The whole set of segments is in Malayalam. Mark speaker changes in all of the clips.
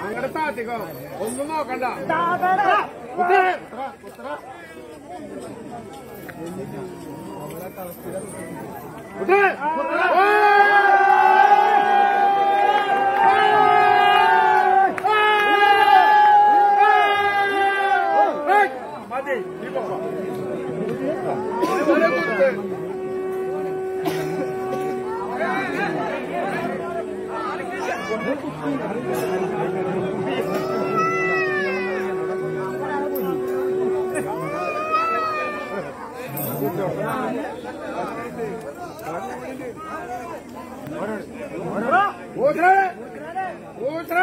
Speaker 1: അങ്ങോട്ട് താത്തിക്കോ ഒന്നും നോക്കണ്ട കുത്തേ. കുത്തേ. ഏയ്! മതി നീ പോക്കോ. ഇതുവരെ കുത്ത്. ഊത്രേ. ഊത്രേ.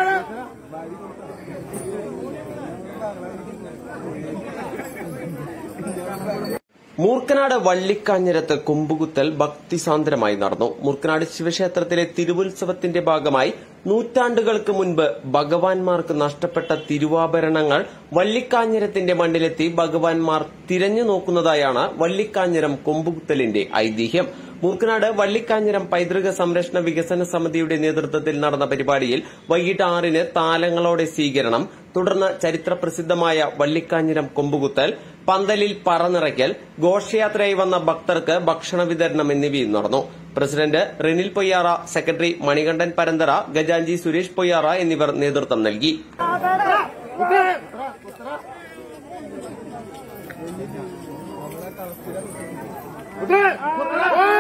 Speaker 2: മൂർക്കനാട് വള്ളിക്കാഞ്ഞിരത്ത് കുമ്പുകുത്തൽ ഭക്തിസാന്ദ്രമായി നടന്നു മൂർക്കനാട് ശിവക്ഷേത്രത്തിലെ തിരുവുത്സവത്തിന്റെ ഭാഗമായി നൂറ്റാണ്ടുകൾക്ക് മുൻപ് ഭഗവാൻമാർക്ക് നഷ്ടപ്പെട്ട തിരുവാഭരണങ്ങൾ വള്ളിക്കാഞ്ഞിരത്തിന്റെ മണ്ണിലെത്തി ഭഗവാൻമാർ തിരഞ്ഞു നോക്കുന്നതായാണ് വള്ളിക്കാഞ്ഞിരം കൊമ്പുകുത്തലിന്റെ ഐതിഹ്യം മൂർക്കനാട് വള്ളിക്കാഞ്ഞിരം പൈതൃക സംരക്ഷണ വികസന സമിതിയുടെ നേതൃത്വത്തിൽ നടന്ന പരിപാടിയിൽ വൈകിട്ട് ആറിന് താലങ്ങളോടെ സ്വീകരണം തുടർന്ന് ചരിത്രപ്രസിദ്ധമായ വള്ളിക്കാഞ്ഞിരം കൊമ്പുകുത്തൽ പന്തലിൽ പറനിറയ്ക്കൽ ഘോഷയാത്രയായി വന്ന ഭക്തർക്ക് ഭക്ഷണ വിതരണം എന്നിവയും നടന്നു പ്രസിഡന്റ് റിനിൽ പൊയ്യാറ സെക്രട്ടറി മണികണ്ഠൻ പരന്തറ ഗജാഞ്ചി സുരേഷ് പൊയ്യാറ എന്നിവർ നേതൃത്വം നൽകി
Speaker 1: കുത്തേ. കുത്തേ.